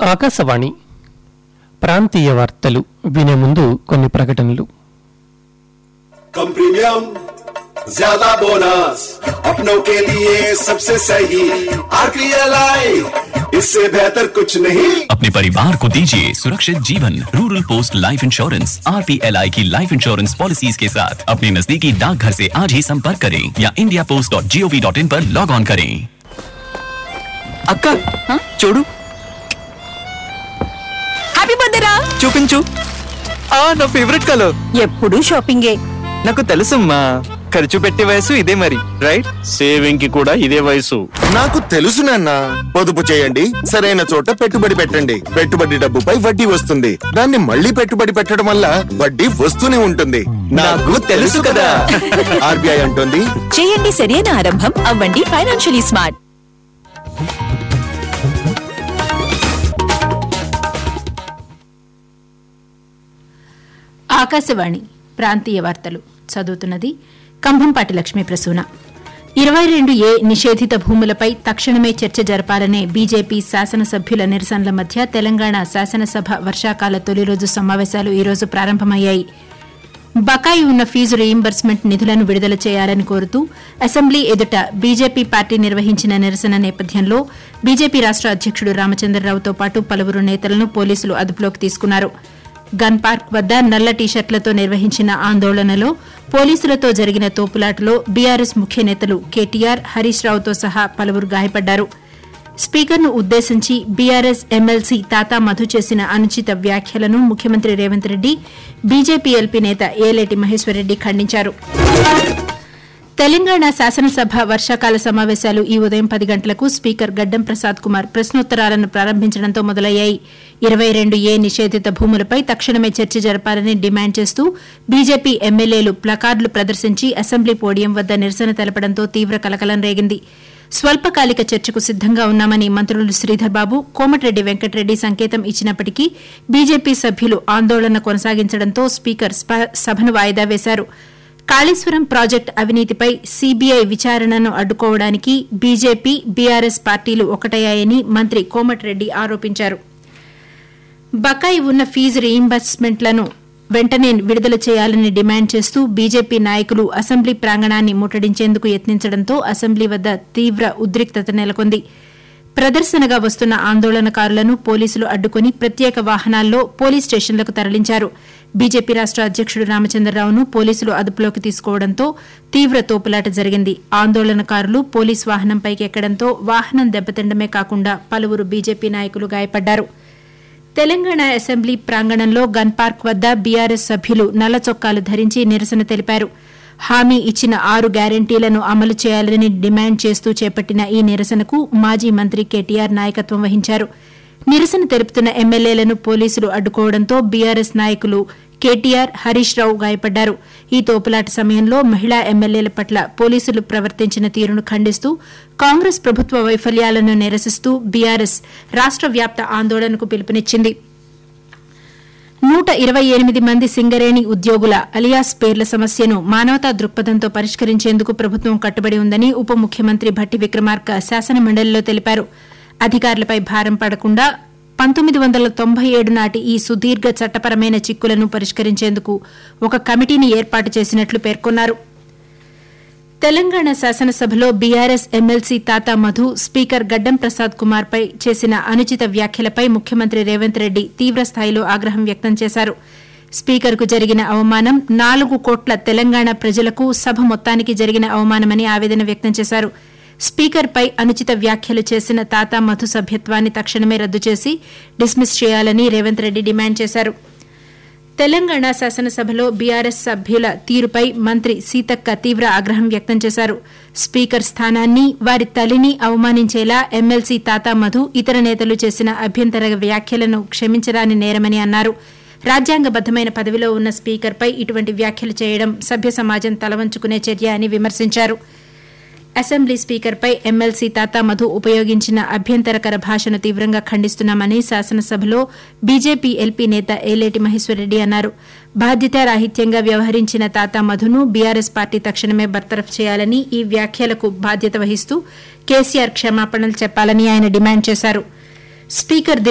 ఆకాశవాణి ప్రాంతీయ వార్తలు వినే ముందు కొన్ని ప్రకటనలు कम प्रीमियम ज्यादा बोनस अपनों के लिए सबसे सही आरपीएल इससे बेहतर कुछ नहीं अपने परिवार को दीजिए सुरक्षित जीवन रूरल पोस्ट लाइफ इंश्योरेंस आर की लाइफ इंश्योरेंस पॉलिसीज के साथ अपने नजदीकी डाकघर से आज ही संपर्क करें या India post dot G O V dot in पर लॉग ऑन करें అక్క చూడు హ్యాపీ బర్త్డే రా చూపించు ఆ నా ఫేవరెట్ కలర్ ఎప్పుడు షాపింగే నాకు తెలుసమ్మా ఖర్చు పెట్టే వయసు ఇదే మరి రైట్ సేవింగ్ కి కూడా ఇదే వయసు నాకు తెలుసు నాన్న పొదుపు చేయండి సరైన చోట పెట్టుబడి పెట్టండి పెట్టుబడి డబ్బుపై వడ్డీ వస్తుంది దాన్ని మళ్ళీ పెట్టుబడి పెట్టడం వల్ల వడ్డీ వస్తూనే ఉంటుంది నాకు తెలుసు కదా. ఆర్బీఐ అంటుంది చేయండి సరైన ఆరంభం అవ్వండి ఫైనాన్షియలీ స్మార్ట్ ఆకాశవాణి ప్రాంతీయ వార్తలు చదువుతున్నది కంభంపాటి లక్ష్మీ ప్రసూన ఇరవై రెండు ఏ నిషేధిత భూములపై తక్షణమే చర్చ జరపాలనే బీజేపీ శాసనసభ్యుల నిరసనల మధ్య తెలంగాణ శాసనసభ వర్షాకాల తొలి రోజు సమావేశాలు ఈరోజు ప్రారంభమయ్యాయి బకాయి ఉన్న ఫీజు రీయింబర్స్మెంట్ నిధులను విడుదల చేయాలని కోరుతూ అసెంబ్లీ ఎదుట బీజేపీ పార్టీ నిర్వహించిన నిరసన నేపథ్యంలో బీజేపీ రాష్ట అధ్యకుడు రామచంద్రరావుతో పాటు పలువురు నేతలను పోలీసులు అదుపులోకి తీసుకున్నారు గన్ పార్క్ వద్ద నల్ల టీషర్ట్లతో నిర్వహించిన ఆందోళనలో పోలీసులతో జరిగిన తోపులాటలో బీఆర్ఎస్ ముఖ్య నేతలు కేటీఆర్ హరీష్ రావుతో సహా పలువురు గాయపడ్డారు స్పీకర్ను ఉద్దేశించి బీఆర్ఎస్ ఎమ్మెల్సీ తాతా మధు చేసిన అనుచిత వ్యాఖ్యలను ముఖ్యమంత్రి రేవంత్ రెడ్డి బీజేపీ ఎల్పీ నేత ఏలేటి మహేశ్వరరెడ్డి ఖండించారు తెలంగాణ శాసనసభ వర్షాకాల సమావేశాలు ఈ ఉదయం పది గంటలకు స్పీకర్ గడ్డం ప్రసాద్ కుమార్ ప్రశ్నోత్తరాలను ప్రారంభించడంతో మొదలయ్యాయి ఇరవై రెండు ఏ నిషేధిత భూములపై తక్షణమే చర్చ జరపాలని డిమాండ్ చేస్తూ బీజేపీ ఎమ్మెల్యేలు ప్లకార్డులు ప్రదర్శించి అసెంబ్లీ పోడియం వద్ద నిరసన తెలపడంతో తీవ్ర కలకలం రేగింది స్వల్పకాలిక చర్చకు సిద్దంగా ఉన్నామని మంత్రులు శ్రీధర్ బాబు కోమటిరెడ్డి వెంకటరెడ్డి సంకేతం ఇచ్చినప్పటికీ బీజేపీ సభ్యులు ఆందోళన కొనసాగించడంతో స్పీకర్ స్ప- సభను వాయిదా వేశారు కాళేశ్వరం ప్రాజెక్టు అవినీతిపై సీబీఐ విచారణను అడ్డుకోవడానికి బీజేపీ బీఆర్ఎస్ పార్టీలు ఒకటయ్యాయని మంత్రి కోమటిరెడ్డి ఆరోపించారు బకాయి ఉన్న ఫీజు రీయింబర్స్మెంట్లను వెంటనే విడుదల చేయాలని డిమాండ్ చేస్తూ బీజేపీ నాయకులు అసెంబ్లీ ప్రాంగణాన్ని ముట్టడించేందుకు యత్నించడంతో అసెంబ్లీ వద్ద తీవ్ర ఉద్రిక్తత నెలకొంది ప్రదర్శనగా వస్తున్న ఆందోళనకారులను పోలీసులు అడ్డుకుని ప్రత్యేక వాహనాల్లో పోలీస్ స్టేషన్లకు తరలించారు బీజేపీ రాష్ట అధ్యకుడు రామచంద్రరావును పోలీసులు అదుపులోకి తీసుకోవడంతో తీవ్ర తోపులాట జరిగింది ఆందోళనకారులు పోలీస్ వాహనంపైకి ఎక్కడంతో వాహనం దెబ్బతిండమే కాకుండా పలువురు బీజేపీ నాయకులు గాయపడ్డారు తెలంగాణ అసెంబ్లీ ప్రాంగణంలో గన్ పార్క్ వద్ద బీఆర్ఎస్ సభ్యులు నల్ల చొక్కాలు ధరించి నిరసన తెలిపారు హామీ ఇచ్చిన ఆరు గ్యారంటీలను అమలు చేయాలని డిమాండ్ చేస్తూ చేపట్టిన ఈ నిరసనకు మాజీ మంత్రి కేటీఆర్ నాయకత్వం వహించారు నిరసన తెలుపుతున్న ఎమ్మెల్యేలను పోలీసులు అడ్డుకోవడంతో బీఆర్ఎస్ నాయకులు కేటీఆర్ హరీష్ రావు గాయపడ్డారు ఈ తోపులాట సమయంలో మహిళా ఎమ్మెల్యేల పట్ల పోలీసులు ప్రవర్తించిన తీరును ఖండిస్తూ కాంగ్రెస్ ప్రభుత్వ వైఫల్యాలను నిరసిస్తూ బీఆర్ఎస్ రాష్ట వ్యాప్త ఆందోళనకు పిలుపునిచ్చింది నూట ఇరవై ఎనిమిది మంది సింగరేణి ఉద్యోగుల అలియాస్ పేర్ల సమస్యను మానవతా దృక్పథంతో పరిష్కరించేందుకు ప్రభుత్వం కట్టుబడి ఉందని ఉప ముఖ్యమంత్రి భట్టి విక్రమార్క శాసనమండలిలో తెలిపారు అధికారులపై భారం పడకుండా పంతొమ్మిది వందల తొంభై ఏడు నాటి ఈ సుదీర్ఘ చట్టపరమైన చిక్కులను పరిష్కరించేందుకు ఒక కమిటీని ఏర్పాటు చేసినట్లు పేర్కొన్నారు తెలంగాణ శాసనసభలో బీఆర్ఎస్ ఎమ్మెల్సీ తాతా మధు స్పీకర్ గడ్డం ప్రసాద్ కుమార్ పై చేసిన అనుచిత వ్యాఖ్యలపై ముఖ్యమంత్రి రేవంత్ రెడ్డి తీవ్రస్థాయిలో ఆగ్రహం వ్యక్తం చేశారు స్పీకర్కు జరిగిన అవమానం నాలుగు కోట్ల తెలంగాణ ప్రజలకు సభ మొత్తానికి జరిగిన అవమానమని ఆవేదన వ్యక్తం చేశారు స్పీకర్పై అనుచిత వ్యాఖ్యలు చేసిన తాతా మధు సభ్యత్వాన్ని తక్షణమే రద్దు చేసి డిస్మిస్ చేయాలని రేవంత్ రెడ్డి డిమాండ్ చేశారు తెలంగాణ శాసనసభలో బీఆర్ఎస్ సభ్యుల తీరుపై మంత్రి సీతక్క తీవ్ర ఆగ్రహం వ్యక్తం చేశారు స్పీకర్ స్థానాన్ని వారి తల్లిని అవమానించేలా ఎమ్మెల్సీ తాతా మధు ఇతర నేతలు చేసిన అభ్యంతర వ్యాఖ్యలను క్షమించరాని నేరమని అన్నారు రాజ్యాంగబద్దమైన పదవిలో ఉన్న స్పీకర్పై ఇటువంటి వ్యాఖ్యలు చేయడం సభ్య సమాజం తలవంచుకునే చర్య అని విమర్శించారు అసెంబ్లీ స్పీకర్పై ఎమ్మెల్సీ తాతా మధు ఉపయోగించిన అభ్యంతరకర భాషను తీవ్రంగా ఖండిస్తున్నామని శాసనసభలో బీజేపీ ఎల్పీ నేత ఏలేటి మహేశ్వరరెడ్డి అన్నారు బాధ్యతారాహిత్యంగా వ్యవహరించిన తాతా మధును బీఆర్ఎస్ పార్టీ తక్షణమే బర్తరఫ్ చేయాలని ఈ వ్యాఖ్యలకు బాధ్యత వహిస్తూ కేసీఆర్ క్షమాపణలు చెప్పాలని ఆయన డిమాండ్ చేశారు స్పీకర్